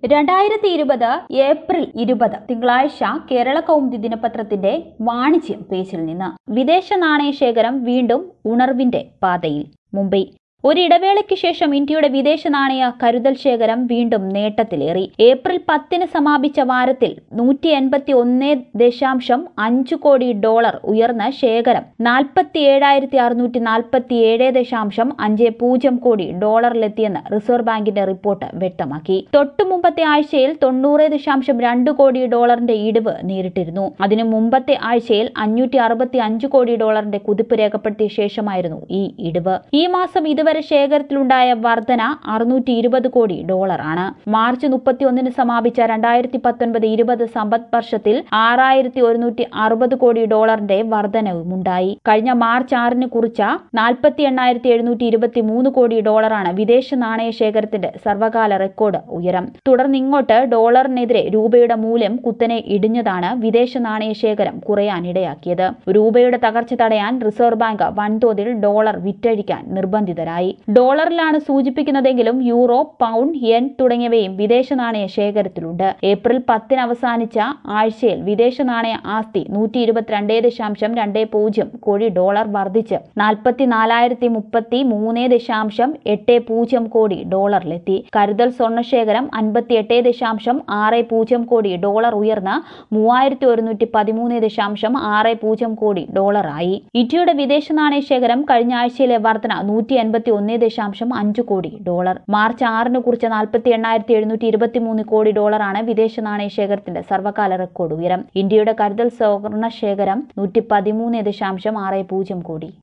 രണ്ടായിരത്തി ഇരുപത് ഏപ്രിൽ ഇരുപത് തിങ്കളാഴ്ച കേരള കൗമുദി ദിനപത്രത്തിന്റെ വാണിജ്യം പേജിൽ നിന്ന് വിദേശ നാണയ ശേഖരം വീണ്ടും ഉണർവിന്റെ പാതയിൽ മുംബൈ ഒരിടവേളയ്ക്ക് ശേഷം ഇന്ത്യയുടെ വിദേശ നാണയ കരുതൽ ശേഖരം വീണ്ടും നേട്ടത്തിലേറി ഏപ്രിൽ പത്തിന് സമാപിച്ച വാരത്തിൽ നൂറ്റി എൺപത്തി ഒന്ന് ദശാംശം അഞ്ച് കോടി ഡോളർ ഉയർന്ന ശേഖരം നാൽപ്പത്തി ഏഴായിരത്തി അറുന്നൂറ്റി നാൽപ്പത്തി ഏഴ് ദശാംശം അഞ്ച് പൂജ്യം കോടി ഡോളറിലെത്തിയെന്ന് റിസർവ് ബാങ്കിന്റെ റിപ്പോർട്ട് വ്യക്തമാക്കി തൊട്ടു മുമ്പത്തെ ആഴ്ചയിൽ തൊണ്ണൂറ് ദശാംശം രണ്ട് കോടി ഡോളറിന്റെ ഇടിവ് നേരിട്ടിരുന്നു അതിനു മുമ്പത്തെ ആഴ്ചയിൽ അഞ്ഞൂറ്റി അറുപത്തി അഞ്ച് കോടി ഡോളറിന്റെ കുതിപ്പ് രേഖപ്പെടുത്തിയ ശേഷമായിരുന്നു ഈ ഇടിവ് ഈ മാസം ഇതുവരെ ശേഖരത്തിലുണ്ടായ വർധന അറുന്നൂറ്റി ഇരുപത് കോടി ഡോളറാണ് മാർച്ച് മുപ്പത്തിയൊന്നിന് സമാപിച്ച രണ്ടായിരത്തി പത്തൊൻപത് ഇരുപത് സമ്പദ് വർഷത്തിൽ ആറായിരത്തി ഒരുന്നൂറ്റി അറുപത് കോടി ഡോളറിന്റെ വർധനവുമുണ്ടായി കഴിഞ്ഞ മാർച്ച് ആറിന് കുറിച്ച നാൽപ്പത്തി എണ്ണായിരത്തി എഴുന്നൂറ്റി ഇരുപത്തി മൂന്ന് കോടി ഡോളറാണ് വിദേശ നാണയ ശേഖരത്തിന്റെ സർവകാല റെക്കോർഡ് ഉയരം തുടർന്ന് ഇങ്ങോട്ട് ഡോളറിനെതിരെ രൂപയുടെ മൂല്യം കുത്തനെ ഇടിഞ്ഞതാണ് വിദേശ നാണയ ശേഖരം കുറയാനിടയാക്കിയത് രൂപയുടെ തകർച്ച തടയാൻ റിസർവ് ബാങ്ക് വൻതോതിൽ ഡോളർ വിറ്റഴിക്കാൻ നിർബന്ധിതരായി ഡോളറിലാണ് സൂചിപ്പിക്കുന്നതെങ്കിലും യൂറോ പൗണ്ട് യെൻ തുടങ്ങിയവയും വിദേശ നാണയ ശേഖരത്തിലുണ്ട് ഏപ്രിൽ പത്തിന് അവസാനിച്ച ആഴ്ചയിൽ വിദേശ നാണയ ആസ്തി നൂറ്റി ഇരുപത്തിരണ്ട് ദശാംശം രണ്ട് പൂജ്യം കോടി ഡോളർ വർദ്ധിച്ച് നാൽപ്പത്തിനാലായിരത്തി മുപ്പത്തി മൂന്ന് ദശാംശം എട്ട് പൂജ്യം കോടി ഡോളറിലെത്തി കരുതൽ സ്വർണ്ണശേഖരം അൻപത്തിയെട്ട് ദശാംശം ആറ് പൂജ്യം കോടി ഡോളർ ഉയർന്ന് മൂവായിരത്തി ഒരുന്നൂറ്റി പതിമൂന്ന് ദശാംശം ആറ് പൂജ്യം കോടി ഡോളറായി ഇന്ത്യയുടെ വിദേശ നാണയ ശേഖരം കഴിഞ്ഞ ആഴ്ചയിലെ വർധന നൂറ്റി എൺപത്തി ഒന്ന് ദശാംശം അഞ്ച് കോടി ഡോളർ മാർച്ച് ആറിന് കുറിച്ച നാൽപ്പത്തി എണ്ണായിരത്തി എഴുന്നൂറ്റി ഇരുപത്തിമൂന്ന് കോടി ഡോളറാണ് വിദേശ നാണയ ശേഖരത്തിന്റെ സർവകാല റെക്കോർഡ് ഉയരം ഇന്ത്യയുടെ കരുതൽ സ്വർണ്ണ ശേഖരം നൂറ്റി പതിമൂന്ന് ദശാംശം ആറ് പൂജ്യം കോടി